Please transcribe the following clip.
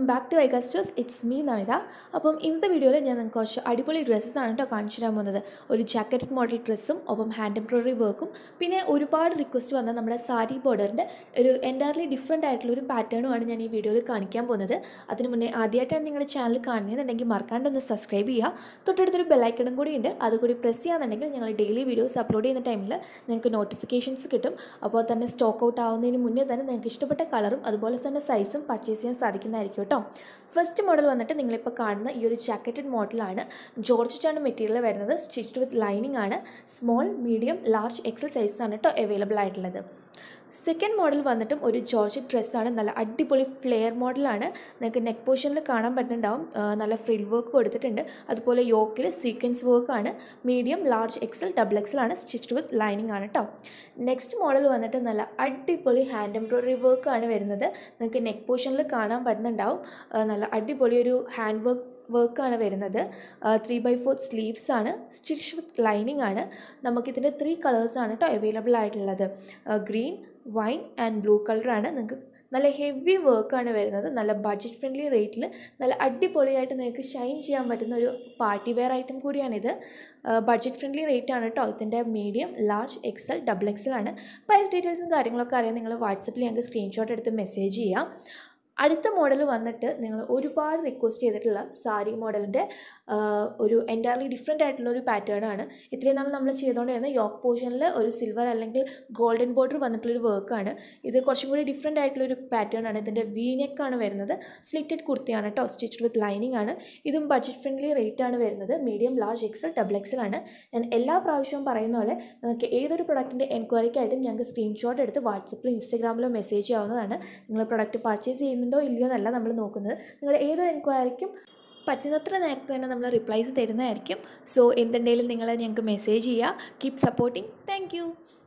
back to ഐഗസ്റ്റേഴ്സ് it's me Namitha അപ്പം ഇന്നത്തെ വീഡിയോയിൽ ഞാൻ നിങ്ങൾക്ക് കുറച്ച് അടിപൊളി ഡ്രസ്സസ് ആണ് കേട്ടോ കാണിച്ചു തരാൻ പോകുന്നത് ഒരു ജാക്കറ്റ് മോഡൽ ഡ്രസ്സും ഒപ്പം ഹാൻഡ് എംബ്രോയിഡറി വർക്കും പിന്നെ ഒരുപാട് റിക്വസ്റ്റ് വന്ന നമ്മുടെ സാരി ബോർഡറിൻ്റെ ഒരു എൻറ്റയർലി ഡിഫറെൻ്റ് ആയിട്ടുള്ള ഒരു പാറ്റേണുമാണ് ഞാൻ ഈ വീഡിയോയിൽ കാണിക്കാൻ പോകുന്നത് അതിന് മുന്നേ ആദ്യമായിട്ടാണ് നിങ്ങളുടെ ചാനൽ കാണുന്നതെന്നുണ്ടെങ്കിൽ മറക്കാണ്ടൊന്ന് സബ്സ്ക്രൈബ് ചെയ്യുക തൊട്ടടുത്തൊരു ബെല്ലൈക്കണും കൂടി ഉണ്ട് അതുകൂടി പ്രസ് ചെയ്യാന്നുണ്ടെങ്കിൽ ഞങ്ങൾ ഡെയിലി വീഡിയോസ് അപ്ലോഡ് ചെയ്യുന്ന ടൈമിൽ നിങ്ങൾക്ക് നോട്ടിഫിക്കേഷൻസ് കിട്ടും അപ്പോൾ തന്നെ സ്റ്റോക്ക് ഔട്ട് ആവുന്നതിന് മുന്നേ തന്നെ നിങ്ങൾക്ക് ഇഷ്ടപ്പെട്ട കളറും അതുപോലെ തന്നെ സൈസും പർച്ചേസ് ചെയ്യാൻ സാധിക്കുന്നതായിരിക്കും കേട്ടോ ഫസ്റ്റ് മോഡൽ വന്നിട്ട് നിങ്ങളിപ്പോൾ കാണുന്ന ഈ ഒരു ജാക്കറ്റഡ് മോഡലാണ് ജോർജറ്റാണ് മെറ്റീരിയൽ വരുന്നത് സ്റ്റിച്ച്ഡ് വിത്ത് ലൈനിങ് ആണ് സ്മോൾ മീഡിയം ലാർജ് എക്സൽ സൈസാണ് കേട്ടോ അവൈലബിൾ ആയിട്ടുള്ളത് സെക്കൻഡ് മോഡൽ വന്നിട്ടും ഒരു ജോർജറ്റ് ഡ്രസ്സാണ് നല്ല അടിപൊളി ഫ്ലെയർ മോഡലാണ് നിങ്ങൾക്ക് നെക്ക് പോർഷനിൽ കാണാൻ പറ്റുന്നുണ്ടാവും ആ, നല്ല ഫ്രിൽ വർക്ക് കൊടുത്തിട്ടുണ്ട് അതുപോലെ യോക്കിൽ സീക്വൻസ് വർക്കാണ് medium large XL double XL ആണ് സ്റ്റിച്ച്ഡ് വിത്ത് ലൈനിങ് ആണ് കേട്ടോ നെക്സ്റ്റ് മോഡൽ വന്നിട്ട് നല്ല അടിപൊളി ഹാൻഡ് എംബ്രോയിഡറി വർക്കാണ് വരുന്നത് നിങ്ങൾക്ക് നെക്ക് പോർഷനിൽ കാണാൻ പറ്റുന്നുണ്ടാവും ആ, നല്ല അടിപൊളി ഒരു ഹാൻഡ് വർക്ക് വർക്കാണ് വരുന്നത് ത്രീ ബൈ ഫോർ സ്ലീവ്സ് ആണ് സ്റ്റിച്ച് വിത്ത് ലൈനിങ് ആണ് നമുക്കിതിൻ്റെ ത്രീ കളേഴ്സാണ് കേട്ടോ അവൈലബിൾ ആയിട്ടുള്ളത് ഗ്രീൻ വൈൻ ആൻഡ് ബ്ലൂ കളറാണ് നിങ്ങൾക്ക് നല്ല ഹെവി വർക്കാണ് വരുന്നത് നല്ല ബഡ്ജറ്റ് ഫ്രണ്ട്ലി റേറ്റിൽ നല്ല അടിപൊളിയായിട്ട് നിങ്ങൾക്ക് ഷൈൻ ചെയ്യാൻ പറ്റുന്ന ഒരു പാർട്ടി വെയർ ഐറ്റം കൂടിയാണിത് ബഡ്ജറ്റ് ഫ്രണ്ട്ലി റേറ്റ് ആണ് കേട്ടോ ഇതിൻ്റെ medium large XL double XL ആണ് പ്രൈസ് ഡീറ്റെയിൽസും കാര്യങ്ങളൊക്കെ അറിയാൻ നിങ്ങൾ വാട്സപ്പിൽ ഞങ്ങൾക്ക് സ്ക്രീൻഷോട്ട് എടുത്ത് മെസ്സേജ് ചെയ്യാം അടുത്ത മോഡൽ വന്നിട്ട് നിങ്ങൾ ഒരുപാട് റിക്വസ്റ്റ് ചെയ്തിട്ടുള്ള സാരി മോഡലിൻ്റെ ഒരു എൻറ്റയർലി ഡിഫറെൻ്റ് ആയിട്ടുള്ള ഒരു പാറ്റേൺ ആണ് ഇത്രയും നാൾ നമ്മൾ ചെയ്തുകൊണ്ടിരുന്ന യോക്ക് പോർഷനിൽ ഒരു സിൽവർ അല്ലെങ്കിൽ ഗോൾഡൻ ബോർഡർ വന്നിട്ടുള്ളൊരു വർക്കാണ് ഇത് കുറച്ചും കൂടി ഡിഫറെൻ്റ് ആയിട്ടുള്ളൊരു പാറ്റേൺ ആണ് ഇതിൻ്റെ വി നെക്കാണ് വരുന്നത് സ്ലിറ്റഡ് കുർത്തിയാണ് കേട്ടോ സ്റ്റിച്ച്ഡ് വിത്ത് ലൈനിങ് ആണ് ഇതും ബഡ്ജറ്റ് ഫ്രണ്ട്ലി റേറ്റ് ആണ് വരുന്നത് medium large XL double XL ആണ് ഞാൻ എല്ലാ പ്രാവശ്യവും പറയുന്ന പോലെ നിങ്ങൾക്ക് ഏതൊരു പ്രൊഡക്റ്റിൻ്റെ എൻക്വയറിക്കായിട്ടും ഞങ്ങൾക്ക് സ്ക്രീൻഷോട്ട് എടുത്ത് വാട്സപ്പിലോ ഇൻസ്റ്റാഗ്രാമിലോ മെസ്സേജ് ചെയ്യാവുന്നതാണ് നിങ്ങൾ പ്രൊഡക്റ്റ് പർച്ചേസ് ചെയ്യുന്നുണ്ടോ ഇല്ലയോ എന്നല്ല നമ്മൾ നോക്കുന്നത് നിങ്ങളുടെ ഏതൊരു എൻക്വയറിക്കും പറ്റുന്നത്ര നേരത്തെ തന്നെ നമ്മൾ റിപ്ലൈസ് തരുന്നതായിരിക്കും സോ എന്തുണ്ടെങ്കിലും നിങ്ങൾ ഞങ്ങൾക്ക് മെസ്സേജ് ചെയ്യുക കീപ് സപ്പോർട്ടിങ് താങ്ക്